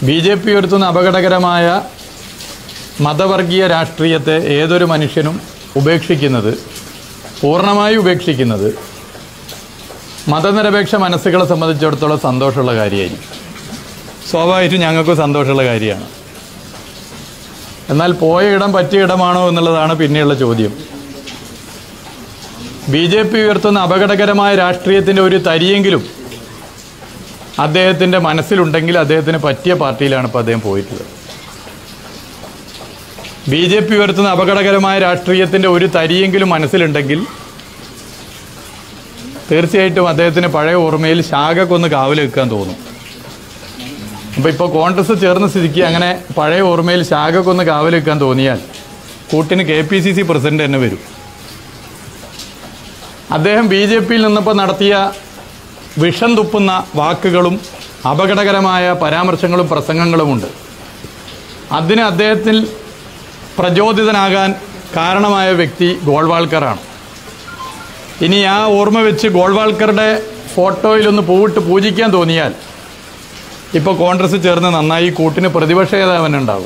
B J P ഉയർത്തുന്ന അപകടകരമായ മതവർഗീയ രാഷ്ട്രീയത്തെ ഏതൊരു മനുഷ്യനും ഉപേക്ഷിക്കുന്നത് പൂർണ്ണമായി ഉപേക്ഷിക്കുന്നത് മതനിരപേക്ഷ മനസ്സുകളെ സംബന്ധിച്ചിടത്തോളം സന്തോഷമുള്ള കാര്യമായിരിക്കും സ്വാഭാവികമായിട്ടും ഞങ്ങൾക്ക് സന്തോഷമുള്ള കാര്യമാണ് എന്നാൽ പോയ ഇടം പറ്റിയ ഇടമാണോ എന്നുള്ളതാണ് പിന്നെയുള്ള ചോദ്യം ബി ജെ പി ഉയർത്തുന്ന അപകടകരമായ രാഷ്ട്രീയത്തിൻ്റെ ഒരു തരിയെങ്കിലും അദ്ദേഹത്തിൻ്റെ മനസ്സിലുണ്ടെങ്കിൽ അദ്ദേഹത്തിന് പറ്റിയ പാർട്ടിയിലാണ് ഇപ്പോൾ അദ്ദേഹം പോയിട്ടുള്ളത് ബി ജെ പി ഉയർത്തുന്ന അപകടകരമായ രാഷ്ട്രീയത്തിൻ്റെ ഒരു തരിയെങ്കിലും മനസ്സിലുണ്ടെങ്കിൽ തീർച്ചയായിട്ടും അദ്ദേഹത്തിന് പഴയ ഓർമ്മയിൽ ശാഖക്കൊന്ന് കാവൽ വെക്കാൻ തോന്നും അപ്പോൾ ഇപ്പോൾ കോൺഗ്രസ് ചേർന്ന സ്ഥിതിക്ക് അങ്ങനെ പഴയ ഓർമ്മയിൽ ശാഖക്കൊന്ന് കാവൽ വെക്കാൻ തോന്നിയാൽ കൂട്ടിന് K P C C president തന്നെ വരും അദ്ദേഹം ബി ജെ പിയിൽ നിന്നപ്പോൾ നടത്തിയ വിഷം തുപ്പുന്ന വാക്കുകളും അപകടകരമായ പരാമർശങ്ങളും പ്രസംഗങ്ങളുമുണ്ട് അതിന് അദ്ദേഹത്തിൽ പ്രചോദിതനാകാൻ കാരണമായ വ്യക്തി ഗോൾവാൾക്കറാണ് ഇനി ആ ഓർമ്മ വെച്ച് ഗോൾവാൾക്കറുടെ ഫോട്ടോയിലൊന്ന് പൂവിട്ട് പൂജിക്കാൻ തോന്നിയാൽ ഇപ്പോൾ കോൺഗ്രസ് ചേർന്ന് നന്നായി കൂട്ടിന് പ്രതിപക്ഷ നേതാവനുണ്ടാവും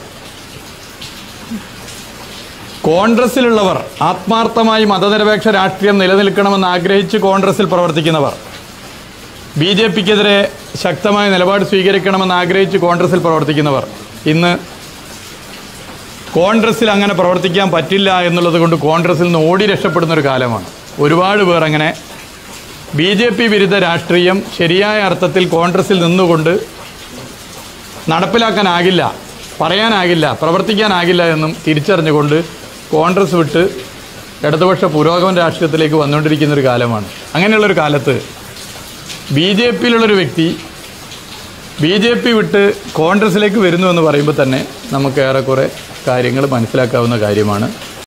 കോൺഗ്രസിലുള്ളവർ ആത്മാർത്ഥമായി മതനിരപേക്ഷ രാഷ്ട്രീയം നിലനിൽക്കണമെന്ന് ആഗ്രഹിച്ച് കോൺഗ്രസിൽ പ്രവർത്തിക്കുന്നവർ ബി ജെ പിക്കെതിരെ ശക്തമായ നിലപാട് സ്വീകരിക്കണമെന്ന് ആഗ്രഹിച്ച് കോൺഗ്രസിൽ പ്രവർത്തിക്കുന്നവർ ഇന്ന് കോൺഗ്രസിൽ അങ്ങനെ പ്രവർത്തിക്കാൻ പറ്റില്ല എന്നുള്ളത് കൊണ്ട് കോൺഗ്രസിൽ നിന്ന് ഓടി രക്ഷപ്പെടുന്ന ഒരു കാലമാണ് ഒരുപാട് പേർ അങ്ങനെ ബി ജെ പി വിരുദ്ധ രാഷ്ട്രീയം ശരിയായ അർത്ഥത്തിൽ കോൺഗ്രസിൽ നിന്നുകൊണ്ട് നടപ്പിലാക്കാനാകില്ല പറയാനാകില്ല പ്രവർത്തിക്കാനാകില്ല എന്നും തിരിച്ചറിഞ്ഞുകൊണ്ട് കോൺഗ്രസ് വിട്ട് ഇടതുപക്ഷ പുരോഗമന രാഷ്ട്രീയത്തിലേക്ക് വന്നുകൊണ്ടിരിക്കുന്ന ഒരു കാലമാണ് അങ്ങനെയുള്ളൊരു കാലത്ത് ബി ജെ പിയിലുള്ളൊരു വ്യക്തി ബി ജെ പി വിട്ട് കോൺഗ്രസിലേക്ക് വരുന്നു എന്ന് പറയുമ്പോൾ തന്നെ നമുക്ക് ഏറെക്കുറെ കാര്യങ്ങൾ മനസ്സിലാക്കാവുന്ന കാര്യമാണ്